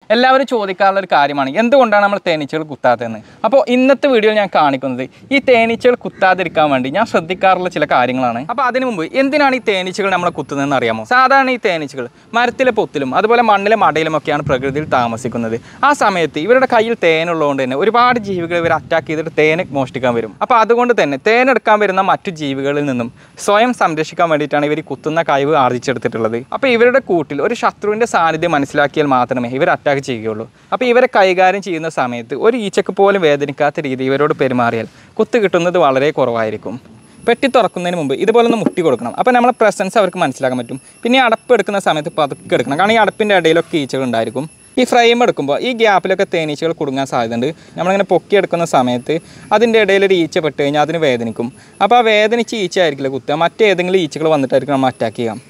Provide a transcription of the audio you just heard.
എല്ലാവരും ചോദിക്കാറുള്ള ഒരു കാര്യമാണ് എന്തുകൊണ്ടാണ് നമ്മൾ തേനീച്ചകൾ കുത്താത്തതെന്ന് അപ്പോൾ ഇന്നത്തെ വീഡിയോയിൽ ഞാൻ കാണിക്കുന്നത് ഈ തേനീച്ചകൾ കുത്താതിരിക്കാൻ വേണ്ടി ഞാൻ ശ്രദ്ധിക്കാറുള്ള ചില കാര്യങ്ങളാണ് അപ്പോൾ അതിനു മുമ്പ് എന്തിനാണ് ഈ തേനീച്ചകൾ നമ്മളെ കുത്തുന്നതെന്ന് അറിയാമോ സാധാരണ ഈ തേനീച്ചകൾ മരത്തിലെ പൊത്തിലും അതുപോലെ മണ്ണിലെ മടയിലുമൊക്കെയാണ് പ്രകൃതിയിൽ താമസിക്കുന്നത് ആ സമയത്ത് ഇവരുടെ കയ്യിൽ തേനുള്ളതുകൊണ്ട് തന്നെ ഒരുപാട് ജീവികൾ ഇവർ അറ്റാക്ക് ചെയ്തിട്ട് തേനെ മോഷ്ടിക്കാൻ വരും അപ്പോൾ അതുകൊണ്ട് തന്നെ തേനെടുക്കാൻ വരുന്ന മറ്റു ജീവികളിൽ നിന്നും സ്വയം സംരക്ഷിക്കാൻ വേണ്ടിയിട്ടാണ് ഇവർ ഈ കുത്തുന്ന കഴിവ് ആർജിച്ചെടുത്തിട്ടുള്ളത് അപ്പോൾ ഇവരുടെ കൂട്ടിൽ ഒരു ശത്രുവിൻ്റെ സാന്നിധ്യം മനസ്സിലാക്കിയാൽ മാത്രമേ ഇവർ അറ്റാക്ക് ചെയ്യുകയുള്ളൂ അപ്പോൾ ഇവരെ കൈകാര്യം ചെയ്യുന്ന സമയത്ത് ഒരു ഈച്ചക്ക് പോലും വേദനിക്കാത്ത രീതി ഇവരോട് പെരുമാറിയാൽ കുത്ത് കിട്ടുന്നത് വളരെ കുറവായിരിക്കും പെട്ടി തുറക്കുന്നതിന് മുമ്പ് ഇതുപോലെ ഒന്ന് മുട്ടി കൊടുക്കണം അപ്പോൾ നമ്മളെ പ്രസൻസ് അവർക്ക് മനസ്സിലാക്കാൻ പറ്റും പിന്നെ ഈ അടപ്പ് എടുക്കുന്ന സമയത്ത് പതുക്കെ എടുക്കണം കാരണം ഈ അടപ്പിൻ്റെ ഇടയിലൊക്കെ ഈച്ചകൾ ഉണ്ടായിരിക്കും ഈ ഫ്രെയിം എടുക്കുമ്പോൾ ഈ ഗ്യാപ്പിലൊക്കെ തേനീച്ചകൾ കുടുങ്ങാൻ സാധ്യതയുണ്ട് നമ്മളിങ്ങനെ പൊക്കി എടുക്കുന്ന സമയത്ത് അതിൻ്റെ ഇടയിൽ ഒരു ഈച്ച പെട്ട് കഴിഞ്ഞാൽ അതിന് വേദനിക്കും അപ്പോൾ ആ വേദനിച്ച് ഈച്ച ആയിരിക്കില്ല കുത്തുക മറ്റേതെങ്കിലും ഈച്ചകൾ വന്നിട്ടായിരിക്കും നമ്മൾ അറ്റാക്ക് ചെയ്യാം